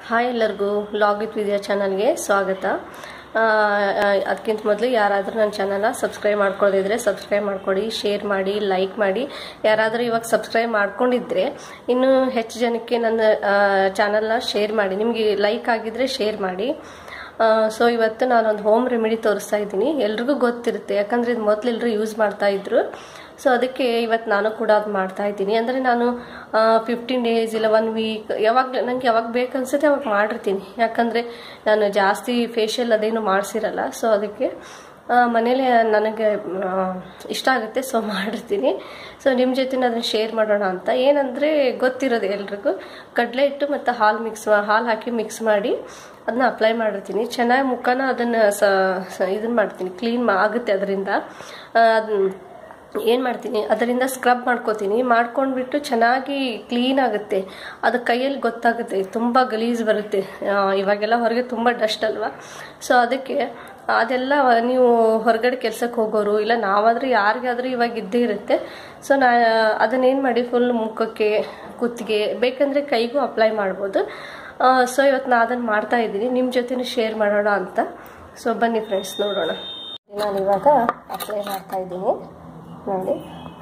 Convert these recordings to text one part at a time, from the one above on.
Hi ಎಲ್ಲರಿಗೂ log with ವಿದ್ಯಾ ಚಾನಲ್ಗೆ ಸ್ವಾಗತ ಅದಕ್ಕಿಂತ ಮೊದಲು ಯಾರಾದರೂ ನನ್ನ ಚಾನಲ್ನ ಸಬ್ಸ್ಕ್ರೈಬ್ ಮಾಡ್ಕೊಳ್ಳೋದಿದ್ರೆ ಸಬ್ಸ್ಕ್ರೈಬ್ ಮಾಡ್ಕೊಳ್ಳಿ ಶೇರ್ ಮಾಡಿ ಲೈಕ್ ಮಾಡಿ ಯಾರಾದರೂ ಇವಾಗ ಸಬ್ಸ್ಕ್ರೈಬ್ ಮಾಡ್ಕೊಂಡಿದ್ರೆ ಇನ್ನೂ ಹೆಚ್ಚು ಜನಕ್ಕೆ ನನ್ನ ಚಾನಲ್ನ ಶೇರ್ ಮಾಡಿ ನಿಮಗೆ ಲೈಕ್ ಆಗಿದ್ರೆ ಶೇರ್ ಮಾಡಿ ಸೊ ಇವತ್ತು ನಾನೊಂದು ಹೋಮ್ ರೆಮಿಡಿ ತೋರಿಸ್ತಾ ಇದ್ದೀನಿ ಎಲ್ರಿಗೂ ಗೊತ್ತಿರುತ್ತೆ ಯಾಕಂದರೆ ಇದು ಮೊದಲು ಎಲ್ಲರೂ ಯೂಸ್ ಮಾಡ್ತಾ ಇದ್ರು ಸೊ ಅದಕ್ಕೆ ಇವತ್ತು ನಾನು ಕೂಡ ಅದು ಮಾಡ್ತಾ ಇದ್ದೀನಿ ಅಂದರೆ ನಾನು ಫಿಫ್ಟೀನ್ ಡೇಸ್ ಇಲ್ಲ ಒನ್ ವೀಕ್ ಯಾವಾಗ ನನಗೆ ಯಾವಾಗ ಬೇಕನ್ಸುತ್ತೆ ಅವಾಗ ಮಾಡಿರ್ತೀನಿ ಯಾಕಂದರೆ ನಾನು ಜಾಸ್ತಿ ಫೇಶಿಯಲ್ ಅದೇನು ಮಾಡಿಸಿರಲ್ಲ ಸೊ ಅದಕ್ಕೆ ಮನೇಲಿ ನನಗೆ ಇಷ್ಟ ಆಗುತ್ತೆ ಸೊ ಮಾಡಿರ್ತೀನಿ ಸೊ ನಿಮ್ಮ ಜೊತೆ ಅದನ್ನು ಶೇರ್ ಮಾಡೋಣ ಅಂತ ಏನಂದರೆ ಗೊತ್ತಿರೋದು ಎಲ್ರಿಗೂ ಕಡಲೆ ಹಿಟ್ಟು ಮತ್ತು ಹಾಲು ಮಿಕ್ಸ್ ಹಾಲು ಹಾಕಿ ಮಿಕ್ಸ್ ಮಾಡಿ ಅದನ್ನ ಅಪ್ಲೈ ಮಾಡಿರ್ತೀನಿ ಚೆನ್ನಾಗಿ ಮುಖನ ಅದನ್ನು ಸ ಇದನ್ನು ಮಾಡ್ತೀನಿ ಕ್ಲೀನ್ ಆಗುತ್ತೆ ಅದರಿಂದ ಅದನ್ನ ಏನು ಮಾಡ್ತೀನಿ ಅದರಿಂದ ಸ್ಕ್ರಬ್ ಮಾಡ್ಕೋತೀನಿ ಮಾಡ್ಕೊಂಡ್ಬಿಟ್ಟು ಚೆನ್ನಾಗಿ ಕ್ಲೀನ್ ಆಗುತ್ತೆ ಅದು ಕೈಯಲ್ಲಿ ಗೊತ್ತಾಗುತ್ತೆ ತುಂಬ ಗಲೀಜು ಬರುತ್ತೆ ಇವಾಗೆಲ್ಲ ಹೊರಗೆ ತುಂಬ ಡಸ್ಟ್ ಅಲ್ವಾ ಸೊ ಅದಕ್ಕೆ ಅದೆಲ್ಲ ನೀವು ಹೊರಗಡೆ ಕೆಲ್ಸಕ್ಕೆ ಹೋಗೋರು ಇಲ್ಲ ನಾವಾದರೂ ಯಾರಿಗಾದರೂ ಇವಾಗ ಇದ್ದೇ ಇರುತ್ತೆ ಸೊ ನಾ ಅದನ್ನೇನು ಮಾಡಿ ಫುಲ್ ಮುಖಕ್ಕೆ ಕುತ್ತಿಗೆ ಬೇಕಂದರೆ ಕೈಗೂ ಅಪ್ಲೈ ಮಾಡ್ಬೋದು ಸೊ ಇವತ್ತು ನಾನು ಅದನ್ನು ಮಾಡ್ತಾ ಇದ್ದೀನಿ ನಿಮ್ಮ ಜೊತೆನೂ ಶೇರ್ ಮಾಡೋಣ ಅಂತ ಸೊ ಬನ್ನಿ ಫ್ರೆಂಡ್ಸ್ ನೋಡೋಣ ನಾನು ಇವಾಗ ಅಪ್ಲೈ ಮಾಡ್ತಾ ಇದ್ದೀನಿ ನೋಡಿ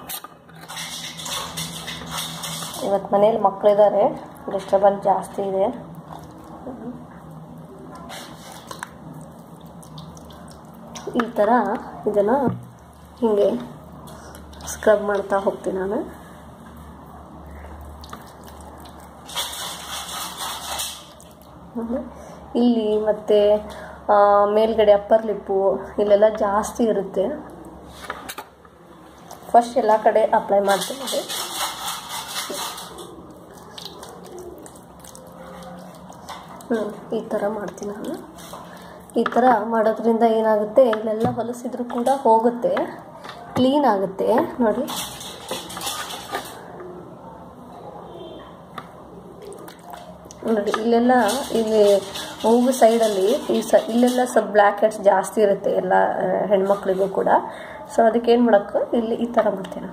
ಇವತ್ತು ಮನೇಲಿ ಮಕ್ಕಳಿದ್ದಾರೆ ಡಿಸ್ಟರ್ಬೆನ್ಸ್ ಜಾಸ್ತಿ ಇದೆ ಈ ಥರ ಇದನ್ನು ಹೀಗೆ ಸ್ಕ್ರಬ್ ಮಾಡ್ತಾ ಹೋಗ್ತೀನಿ ನಾನು ಇಲ್ಲಿ ಮತ್ತು ಮೇಲ್ಗಡೆ ಅಪ್ಪರ್ ಲಿಪ್ಪು ಇಲ್ಲೆಲ್ಲ ಜಾಸ್ತಿ ಇರುತ್ತೆ ಫಸ್ಟ್ ಎಲ್ಲ ಕಡೆ ಅಪ್ಲೈ ಮಾಡ್ತೀನಿ ಹ್ಞೂ ಈ ಥರ ಮಾಡ್ತೀನಿ ನಾನು ಈ ಥರ ಮಾಡೋದ್ರಿಂದ ಏನಾಗುತ್ತೆ ಇಲ್ಲೆಲ್ಲ ಹೊಲಸಿದ್ರು ಕೂಡ ಹೋಗುತ್ತೆ ಕ್ಲೀನ್ ಆಗುತ್ತೆ ನೋಡಿ ನೋಡಿ ಇಲ್ಲೆಲ್ಲ ಇಲ್ಲಿ ಮೂಗು ಸೈಡಲ್ಲಿ ಈ ಸ ಇಲ್ಲೆಲ್ಲ ಸ್ವಲ್ಪ ಬ್ಲ್ಯಾಕ್ ಹೆಡ್ಸ್ ಜಾಸ್ತಿ ಇರುತ್ತೆ ಎಲ್ಲ ಹೆಣ್ಮಕ್ಳಿಗೂ ಕೂಡ ಸೊ ಅದಕ್ಕೆ ಏನು ಮಾಡೋಕ್ಕೆ ಇಲ್ಲಿ ಈ ಥರ ಮಾಡ್ತೀನಿ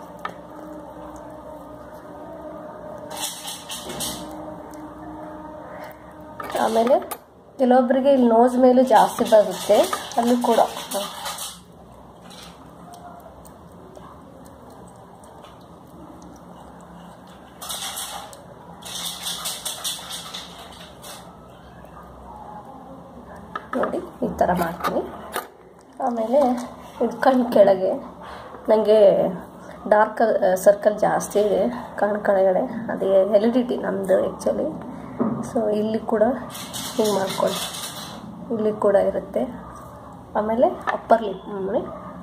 ಆಮೇಲೆ ಕೆಲವೊಬ್ಬರಿಗೆ ಇಲ್ಲಿ ನೋಸ್ ಮೇಲೂ ಜಾಸ್ತಿ ಬರುತ್ತೆ ಅಲ್ಲಿ ಕೂಡ ನೋಡಿ ಈ ಥರ ಮಾಡ್ತೀನಿ ಆಮೇಲೆ ಇದು ಕಣ್ಣು ಕೆಳಗೆ ನನಗೆ ಡಾರ್ಕ್ ಸರ್ಕಲ್ ಜಾಸ್ತಿ ಇದೆ ಕಣ್ಣು ಕೆಳಗಡೆ ಅದೇ ಹೆಲಿಡಿಟಿ ನಮ್ಮದು ಆ್ಯಕ್ಚುಲಿ ಸೊ ಇಲ್ಲಿ ಕೂಡ ಹಿಂಗೆ ಮಾಡ್ಕೊಳ್ಳಿ ಇಲ್ಲಿ ಕೂಡ ಇರುತ್ತೆ ಆಮೇಲೆ ಅಪ್ಪರ್ ಲಿಪ್ ಮಾಡಿ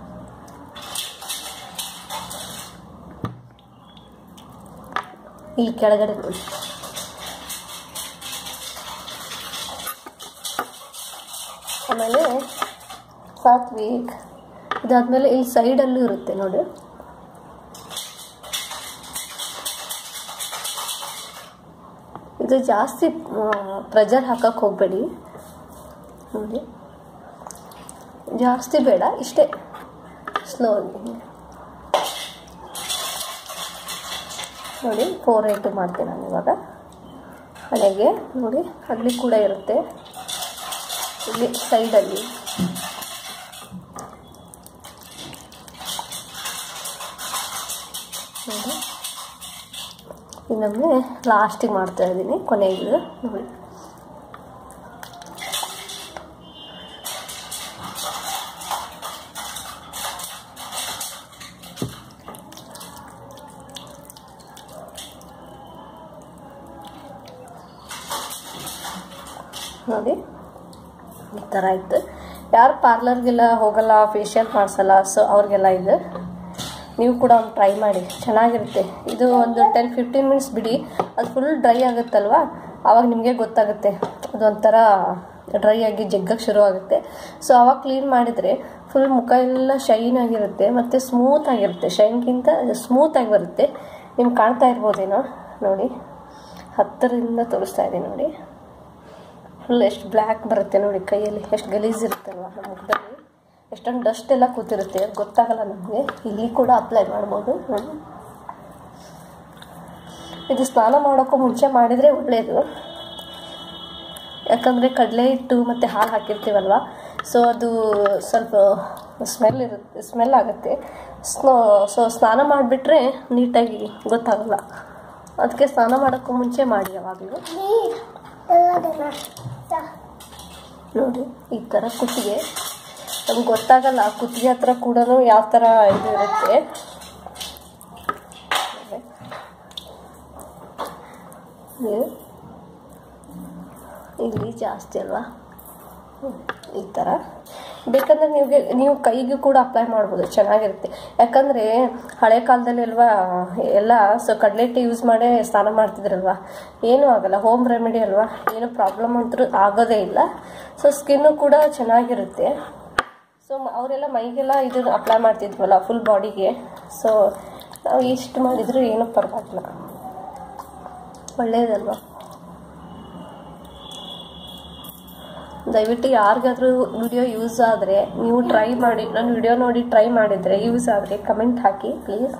ಇಲ್ಲಿ ಕೆಳಗಡೆ ನೋಡಿ ಆಮೇಲೆ ಸಾತ್ವಿಕ್ ಇದಾದಮೇಲೆ ಇಲ್ಲಿ ಸೈಡಲ್ಲೂ ಇರುತ್ತೆ ನೋಡಿ ಇದು ಜಾಸ್ತಿ ಪ್ರೆಜರ್ ಹಾಕಕ್ಕೆ ಹೋಗಬೇಡಿ ನೋಡಿ ಜಾಸ್ತಿ ಬೇಡ ಇಷ್ಟೇ ಸ್ಲೋಲಿ ನೋಡಿ ಫೋರ್ ಏಟು ಮಾಡ್ತೀನಿ ನಾನು ಇವಾಗ ಹಣೆಗೆ ನೋಡಿ ಅಲ್ಲಿ ಕೂಡ ಇರುತ್ತೆ ಇಲ್ಲಿ ಸೈಡಲ್ಲಿ ನೋಡಿ ಇನ್ನೊಮ್ಮೆ ಲಾಸ್ಟಿಗೆ ಮಾಡ್ತಾ ಇದ್ದೀನಿ ಕೊನೆಗೆ ನೋಡಿ ನೋಡಿ ಈ ಥರ ಇತ್ತು ಯಾರು ಪಾರ್ಲರ್ಗೆಲ್ಲ ಹೋಗಲ್ಲ ಫೇಶಿಯಲ್ ಮಾಡಿಸಲ್ಲ ಸೊ ಅವ್ರಿಗೆಲ್ಲ ಇದು ನೀವು ಕೂಡ ಒಂದು ಟ್ರೈ ಮಾಡಿ ಚೆನ್ನಾಗಿರುತ್ತೆ ಇದು ಒಂದು ಟೆನ್ ಫಿಫ್ಟೀನ್ ಮಿನಿಟ್ಸ್ ಬಿಡಿ ಅದು ಫುಲ್ ಡ್ರೈ ಆಗುತ್ತಲ್ವ ಆವಾಗ ನಿಮಗೆ ಗೊತ್ತಾಗುತ್ತೆ ಅದೊಂಥರ ಡ್ರೈ ಆಗಿ ಜಗ್ಗಕ್ಕೆ ಶುರು ಆಗುತ್ತೆ ಸೊ ಆವಾಗ ಕ್ಲೀನ್ ಮಾಡಿದರೆ ಫುಲ್ ಮುಖ ಎಲ್ಲ ಶೈನ್ ಆಗಿರುತ್ತೆ ಮತ್ತು ಸ್ಮೂತ್ ಆಗಿರುತ್ತೆ ಶೈನ್ಗಿಂತ ಸ್ಮೂತಾಗಿ ಬರುತ್ತೆ ನಿಮ್ಗೆ ಕಾಣ್ತಾ ಇರ್ಬೋದೇನೋ ನೋಡಿ ಹತ್ತರಿಂದ ತೋರಿಸ್ತಾ ಇದ್ದೀನಿ ನೋಡಿ ಫುಲ್ ಎಷ್ಟು ಬ್ಲ್ಯಾಕ್ ಬರುತ್ತೆ ನೋಡಿ ಕೈಯಲ್ಲಿ ಎಷ್ಟು ಗಲೀಜ್ ಇರುತ್ತಲ್ವ ನಮ್ಮ ಮುಖದಲ್ಲಿ ಎಷ್ಟೊಂದು ಡಸ್ಟ್ ಎಲ್ಲ ಕೂತಿರುತ್ತೆ ಅದು ಗೊತ್ತಾಗಲ್ಲ ನಮಗೆ ಇಲ್ಲಿ ಕೂಡ ಅಪ್ಲೈ ಮಾಡ್ಬೋದು ಇದು ಸ್ನಾನ ಮಾಡೋಕ್ಕೂ ಮುಂಚೆ ಮಾಡಿದರೆ ಒಳ್ಳೆಯದು ಯಾಕಂದರೆ ಕಡಲೆ ಹಿಟ್ಟು ಮತ್ತು ಹಾಲು ಹಾಕಿರ್ತೀವಲ್ವ ಸೊ ಅದು ಸ್ವಲ್ಪ ಸ್ಮೆಲ್ ಇರುತ್ತೆ ಸ್ಮೆಲ್ ಆಗುತ್ತೆ ಸ್ನೋ ಸೊ ಸ್ನಾನ ಮಾಡಿಬಿಟ್ರೆ ನೀಟಾಗಿ ಗೊತ್ತಾಗಲ್ಲ ಅದಕ್ಕೆ ಸ್ನಾನ ಮಾಡೋಕ್ಕೂ ಮುಂಚೆ ಮಾಡಿ ಯಾವಾಗಲೂ ನೋಡಿ ಈ ಥರ ಕುತ್ತಿಗೆ ನಮ್ಗೆ ಗೊತ್ತಾಗಲ್ಲ ಕುತ್ತಿಗೆ ಹತ್ರ ಕೂಡ ಯಾವ ಥರ ಇದು ಇರುತ್ತೆ ಇದು ಇಲ್ಲಿ ಜಾಸ್ತಿ ಅಲ್ವಾ ಹ್ಮ್. ಈ ಥರ ಬೇಕಂದ್ರೆ ನಿಮಗೆ ನೀವು ಕೈಗೂ ಕೂಡ ಅಪ್ಲೈ ಮಾಡ್ಬೋದು ಚೆನ್ನಾಗಿರುತ್ತೆ ಯಾಕಂದರೆ ಹಳೆ ಕಾಲದಲ್ಲಿ ಅಲ್ವಾ ಎಲ್ಲ ಸೊ ಕಡಲೆ ಹಿಟ್ಟು ಯೂಸ್ ಮಾಡೇ ಸ್ನಾನ ಮಾಡ್ತಿದ್ರಲ್ವಾ ಏನೂ ಆಗಲ್ಲ ಹೋಮ್ ರೆಮಿಡಿ ಅಲ್ವಾ ಏನು ಪ್ರಾಬ್ಲಮ್ ಅಂತೂ ಆಗೋದೇ ಇಲ್ಲ ಸೊ ಸ್ಕಿನ್ನು ಕೂಡ ಚೆನ್ನಾಗಿರುತ್ತೆ ಸೊ ಅವರೆಲ್ಲ ಮೈಗೆಲ್ಲ ಇದನ್ನು ಅಪ್ಲೈ ಮಾಡ್ತಿದ್ವಲ್ಲ ಫುಲ್ ಬಾಡಿಗೆ ಸೊ ನಾವು ಇಷ್ಟು ಮಾಡಿದರೂ ಏನೂ ಪರವಾಗಿಲ್ಲ ಒಳ್ಳೆಯದಲ್ವಾ ದಯವಿಟ್ಟು ಯಾರಿಗಾದ್ರೂ ವಿಡಿಯೋ ಯೂಸ್ ಆದರೆ ನೀವು ಟ್ರೈ ಮಾಡಿ ನಾನು ವಿಡಿಯೋ ನೋಡಿ ಟ್ರೈ ಮಾಡಿದರೆ ಯೂಸ್ ಆದರೆ ಕಮೆಂಟ್ ಹಾಕಿ ಪ್ಲೀಸ್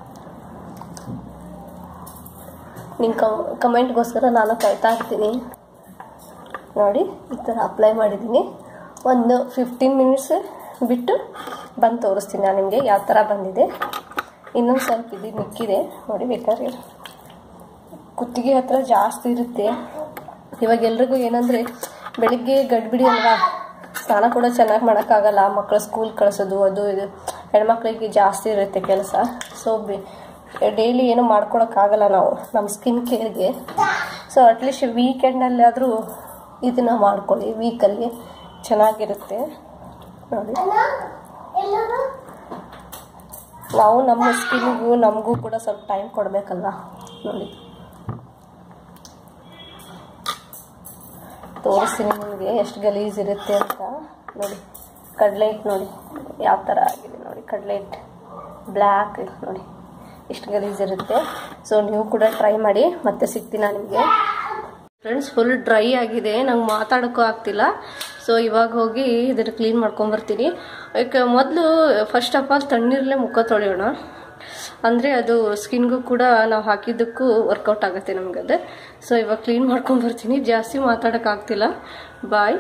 ನಿಮ್ಮ ಕಮ್ ಕಮೆಂಟ್ಗೋಸ್ಕರ ನಾನು ಕಾಯ್ತಾ ಇರ್ತೀನಿ ನೋಡಿ ಈ ಥರ ಅಪ್ಲೈ ಮಾಡಿದ್ದೀನಿ ಒಂದು ಫಿಫ್ಟೀನ್ ಮಿನಿಟ್ಸ್ ಬಿಟ್ಟು ಬಂದು ತೋರಿಸ್ತೀನಿ ನಾನು ನಿಮಗೆ ಯಾವ ಥರ ಬಂದಿದೆ ಇನ್ನೊಂದು ಸ್ವಲ್ಪ ಇದು ಮಿಕ್ಕಿದೆ ನೋಡಿ ಬೇಕಾದ್ರೆ ಕುತ್ತಿಗೆ ಹತ್ರ ಜಾಸ್ತಿ ಇರುತ್ತೆ ಇವಾಗ ಎಲ್ರಿಗೂ ಏನಂದರೆ ಬೆಳಿಗ್ಗೆ ಗಡ್ಬಿಡಿ ಅಲ್ವಾ ಸ್ನಾನ ಕೂಡ ಚೆನ್ನಾಗಿ ಮಾಡೋಕ್ಕಾಗಲ್ಲ ಮಕ್ಕಳು ಸ್ಕೂಲ್ ಕಳಿಸೋದು ಅದು ಇದು ಹೆಣ್ಮಕ್ಳಿಗೆ ಜಾಸ್ತಿ ಇರುತ್ತೆ ಕೆಲಸ ಸೊ ಬಿ ಡೈಲಿ ಏನು ಮಾಡ್ಕೊಳಕ್ಕಾಗಲ್ಲ ನಾವು ನಮ್ಮ ಸ್ಕಿನ್ ಕೇರ್ಗೆ ಸೊ ಅಟ್ಲೀಸ್ಟ್ ವೀಕೆಂಡಲ್ಲಾದರೂ ಇದನ್ನು ಮಾಡ್ಕೊಳ್ಳಿ ವೀಕಲ್ಲಿ ಚೆನ್ನಾಗಿರುತ್ತೆ ನೋಡಿ ನಾವು ನಮ್ಮ ಸ್ಕಿನ್ಗೂ ನಮಗೂ ಕೂಡ ಸ್ವಲ್ಪ ಟೈಮ್ ಕೊಡಬೇಕಲ್ವ ನೋಡಿ ತೋರಿಸ್ತೀನಿ ನಿಮಗೆ ಎಷ್ಟು ಗಲೀಜ್ ಇರುತ್ತೆ ಅಂತ ನೋಡಿ ಕಡಲೆ ಹಿಟ್ಟು ನೋಡಿ ಯಾವ ಥರ ಆಗಿದೆ ನೋಡಿ ಕಡಲೆ ಹಿಟ್ಟು ಬ್ಲ್ಯಾಕ್ ನೋಡಿ ಎಷ್ಟು ಗಲೀಜ್ ಇರುತ್ತೆ ಸೊ ನೀವು ಕೂಡ ಟ್ರೈ ಮಾಡಿ ಮತ್ತೆ ಸಿಗ್ತೀನಿ ನಾನು ನಿಮಗೆ ಫ್ರೆಂಡ್ಸ್ ಫುಲ್ ಡ್ರೈ ಆಗಿದೆ ನಂಗೆ ಮಾತಾಡೋಕ್ಕೂ ಆಗ್ತಿಲ್ಲ ಸೊ ಇವಾಗ ಹೋಗಿ ಇದನ್ನು ಕ್ಲೀನ್ ಮಾಡ್ಕೊಂಬರ್ತೀನಿ ಯಾಕೆ ಮೊದಲು ಫಸ್ಟ್ ಆಫ್ ಆಲ್ ತಣ್ಣೀರಲ್ಲೇ ಮುಖ ತೊಳೆಯೋಣ ಅಂದರೆ ಅದು ಸ್ಕಿನ್ಗೂ ಕೂಡ ನಾವು ಹಾಕಿದ್ದಕ್ಕೂ ವರ್ಕೌಟ್ ಆಗುತ್ತೆ ನಮಗದು ಸೊ ಇವಾಗ ಕ್ಲೀನ್ ಮಾಡ್ಕೊಂಬರ್ತೀನಿ ಜಾಸ್ತಿ ಮಾತಾಡೋಕ್ಕಾಗ್ತಿಲ್ಲ ಬಾಯ್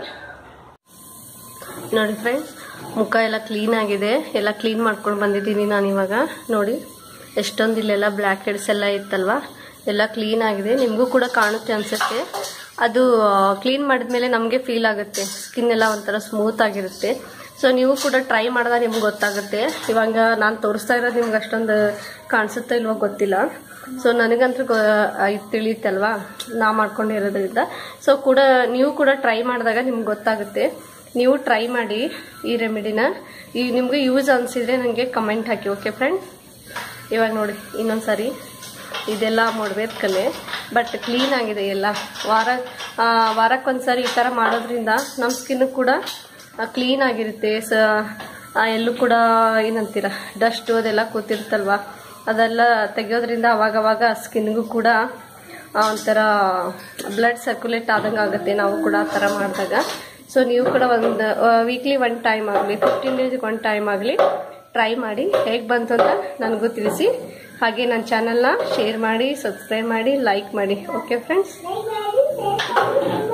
ನೋಡಿ ಫ್ರೆಂಡ್ಸ್ ಮುಖ ಎಲ್ಲ ಕ್ಲೀನ್ ಆಗಿದೆ ಎಲ್ಲ ಕ್ಲೀನ್ ಮಾಡ್ಕೊಂಡು ಬಂದಿದ್ದೀನಿ ನಾನು ಇವಾಗ ನೋಡಿ ಎಷ್ಟೊಂದು ಇಲ್ಲೆಲ್ಲ ಬ್ಲ್ಯಾಕ್ ಹೆಡ್ಸ್ ಎಲ್ಲ ಇತ್ತಲ್ವಾ ಎಲ್ಲ ಕ್ಲೀನ್ ಆಗಿದೆ ನಿಮಗೂ ಕೂಡ ಕಾಣುತ್ತೆ ಅನಿಸುತ್ತೆ ಅದು ಕ್ಲೀನ್ ಮಾಡಿದ್ಮೇಲೆ ನಮಗೆ ಫೀಲ್ ಆಗುತ್ತೆ ಸ್ಕಿನ್ ಎಲ್ಲ ಒಂಥರ ಸ್ಮೂತ್ ಆಗಿರುತ್ತೆ ಸೊ ನೀವು ಕೂಡ ಟ್ರೈ ಮಾಡಿದಾಗ ನಿಮ್ಗೆ ಗೊತ್ತಾಗುತ್ತೆ ಇವಾಗ ನಾನು ತೋರಿಸ್ತಾ ಇರೋದು ನಿಮ್ಗೆ ಅಷ್ಟೊಂದು ಕಾಣಿಸುತ್ತೋ ಇಲ್ವೋ ಗೊತ್ತಿಲ್ಲ ಸೊ ನನಗಂತೂ ಗೊ ಇದು ತಿಳಿಯುತ್ತಲ್ವಾ ನಾ ಮಾಡ್ಕೊಂಡಿರೋದ್ರಿಂದ ಸೊ ಕೂಡ ನೀವು ಕೂಡ ಟ್ರೈ ಮಾಡಿದಾಗ ನಿಮ್ಗೆ ಗೊತ್ತಾಗುತ್ತೆ ನೀವು ಟ್ರೈ ಮಾಡಿ ಈ ರೆಮಿಡಿನ ಈ ನಿಮಗೆ ಯೂಸ್ ಅನಿಸಿದ್ರೆ ನನಗೆ ಕಮೆಂಟ್ ಹಾಕಿ ಓಕೆ ಫ್ರೆಂಡ್ ಇವಾಗ ನೋಡಿ ಇನ್ನೊಂದು ಸಾರಿ ಇದೆಲ್ಲ ಮೊಡವೇದ ಕಲೆ ಬಟ್ ಕ್ಲೀನ್ ಆಗಿದೆ ಎಲ್ಲ ವಾರ ವಾರಕ್ಕೊಂದ್ಸರಿ ಈ ಥರ ಮಾಡೋದ್ರಿಂದ ನಮ್ಮ ಸ್ಕಿನ್ ಕೂಡ ಕ್ಲೀನ್ ಆಗಿರುತ್ತೆ ಸ ಆ, ಎಲ್ಲೂ ಕೂಡ ಏನಂತೀರ ಡಸ್ಟು ಅದೆಲ್ಲ ಕೂತಿರುತ್ತಲ್ವ ಅದೆಲ್ಲ ತೆಗೆಯೋದ್ರಿಂದ ಅವಾಗವಾಗ ಸ್ಕಿನ್ಗೂ ಕೂಡ ಆ, ಒಂಥರ ಬ್ಲಡ್ ಸರ್ಕ್ಯುಲೇಟ್ ಆದಂಗೆ ಆಗುತ್ತೆ ನಾವು ಕೂಡ ಆ ಥರ ಮಾಡಿದಾಗ ಸೊ ನೀವು ಕೂಡ ಒಂದು ವೀಕ್ಲಿ ಒನ್ ಟೈಮ್ ಆಗಲಿ ಫಿಫ್ಟೀನ್ ಡೇಸ್ಗೆ ಒನ್ ಟೈಮ್ ಆಗಲಿ ಟ್ರೈ ಮಾಡಿ ಹೇಗೆ ಬಂತು ಅಂತ ನನಗೂ ತಿಳಿಸಿ ಹಾಗೆ ನನ್ನ ಚಾನಲ್ನ ಶೇರ್ ಮಾಡಿ ಸಬ್ಸ್ಕ್ರೈಬ್ ಮಾಡಿ ಲೈಕ್ ಮಾಡಿ ಓಕೆ ಫ್ರೆಂಡ್ಸ್